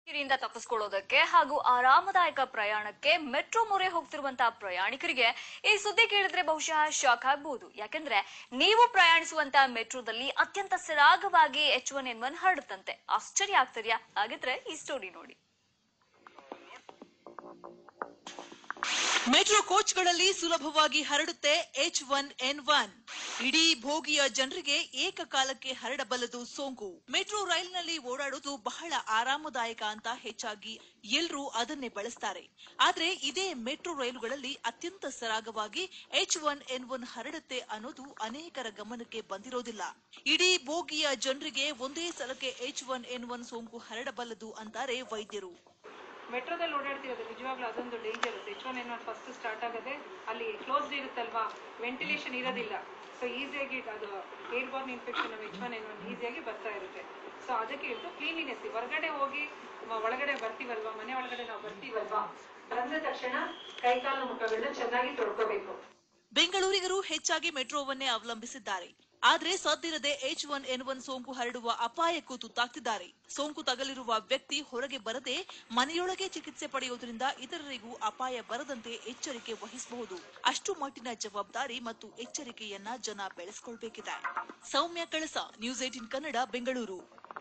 ರಿಂದ ತಪ್ಪಿಸ್ಕೊಳ್ಳೋದಕ್ಕೆ ಹಾಗೂ ಆರಾಮದಾಯಕ ಪ್ರಯಾಣಕ್ಕೆ ಮೆಟ್ರೋ ಮೊರೆ ಹೋಗ್ತಿರುವಂತಹ ಪ್ರಯಾಣಿಕರಿಗೆ ಈ ಸುದ್ದಿ ಕೇಳಿದ್ರೆ ಬಹುಶಃ ಶಾಕ್ ಆಗ್ಬಹುದು ಯಾಕಂದ್ರೆ ನೀವು ಪ್ರಯಾಣಿಸುವಂತಹ ಮೆಟ್ರೋದಲ್ಲಿ ಅತ್ಯಂತ ಸರಾಗವಾಗಿ ಎಚ್ ಒನ್ ಎನ್ ಒನ್ ಹರಡುತ್ತಂತೆ ಆಶ್ಚರ್ಯ ಆಗ್ತಿದ್ಯಾ ಹಾಗಿದ್ರೆ ಈ ಸ್ಟೋರಿ ನೋಡಿ ಮೆಟ್ರೋ ಕೋಚ್ಗಳಲ್ಲಿ ಸುಲಭವಾಗಿ ಹರಡುತ್ತೆ ಎಚ್ ಒನ್ ಎನ್ ಒನ್ ಇಡೀ ಭೋಗಿಯ ಜನರಿಗೆ ಏಕಕಾಲಕ್ಕೆ ಹರಡಬಲ್ಲದು ಸೋಂಕು ಮೆಟ್ರೋ ರೈಲಿನಲ್ಲಿ ಓಡಾಡೋದು ಬಹಳ ಆರಾಮದಾಯಕ ಅಂತ ಹೆಚ್ಚಾಗಿ ಎಲ್ರೂ ಅದನ್ನೇ ಬಳಸ್ತಾರೆ ಆದ್ರೆ ಇದೇ ಮೆಟ್ರೋ ರೈಲುಗಳಲ್ಲಿ ಅತ್ಯಂತ ಸರಾಗವಾಗಿ ಎಚ್ ಒನ್ ಎನ್ ಒನ್ ಹರಡುತ್ತೆ ಅನ್ನೋದು ಅನೇಕರ ಗಮನಕ್ಕೆ ಬಂದಿರೋದಿಲ್ಲ ಇಡೀ ಭೋಗಿಯ ಜನರಿಗೆ ಒಂದೇ ಸಲಕ್ಕೆ ಎಚ್ ಒನ್ ಎನ್ ಒನ್ ಸೋಂಕು ಹರಡಬಲ್ಲದು ಅಂತಾರೆ ವೈದ್ಯರು ಮೆಟ್ರೋದಲ್ಲಿ ಓಡಾಡ್ತಿರೋದು ನಿಜವಾಗ್ಲೂ ಅದೊಂದು danger H one N one first start ಆಗೋದೆ ಅಲ್ಲಿ ಕ್ಲೋಸ್ಡ್ ಇರುತ್ತಲ್ವಾ ವೆಂಟಿಲೇಷನ್ ಇರೋದಿಲ್ಲ ಸೊ ಈಸಿಯಾಗಿ ಅದು airborne infection H one N one ಈಸಿಯಾಗಿ ಬರ್ತಾ ಇರುತ್ತೆ ಸೊ ಅದಕ್ಕೆ ಹೇಳ್ತು ಕ್ಲೀನಿನೆಸ್ ಹೊರಗಡೆ ಹೋಗಿ ಮ- ಒಳಗಡೆ ಬರ್ತೀವಲ್ವಾ ಮನೆ ಒಳಗಡೆ ನಾವು ಬರ್ತೀವಲ್ವಾ ಬಂದ ತಕ್ಷಣ ಕೈಕಾಲು ಮುಖಗಳನ್ನ ಚೆನ್ನಾಗಿ ತೊಳ್ಕೋಬೇಕು ಬೆಂಗಳೂರಿಗರು ಹೆಚ್ಚಾಗಿ ಮೆಟ್ರೋವನ್ನೇ ಅವಲಂಬಿಸಿದ್ದಾರೆ ಆದ್ರೆ ಸದ್ದಿರದೆ ಎಚ್ ಒನ್ ಎನ್ ಒನ್ ಸೋಂಕು ಹರಡುವ ಅಪಾಯಕ್ಕೂ ತುತ್ತಾಗ್ತಿದ್ದಾರೆ ಸೋಂಕು ತಗಲಿರುವ ವ್ಯಕ್ತಿ ಹೊರಗೆ ಬರದೆ ಮನೆಯೊಳಗೆ ಚಿಕಿತ್ಸೆ ಪಡೆಯುವುದರಿಂದ ಇತರರಿಗೂ ಅಪಾಯ ಬರದಂತೆ ಎಚ್ಚರಿಕೆ ವಹಿಸಬಹುದು ಅಷ್ಟು ಮಟ್ಟಿನ ಜವಾಬ್ದಾರಿ ಮತ್ತು ಎಚ್ಚರಿಕೆಯನ್ನ ಜನ ಬೆಳೆಸಿಕೊಳ್ಬೇಕಿದೆ ಸೌಮ್ಯ ಕಳಸ ನ್ಯೂಸ್ ಏಟಿನ್ ಕನ್ನಡ ಬೆಂಗಳೂರು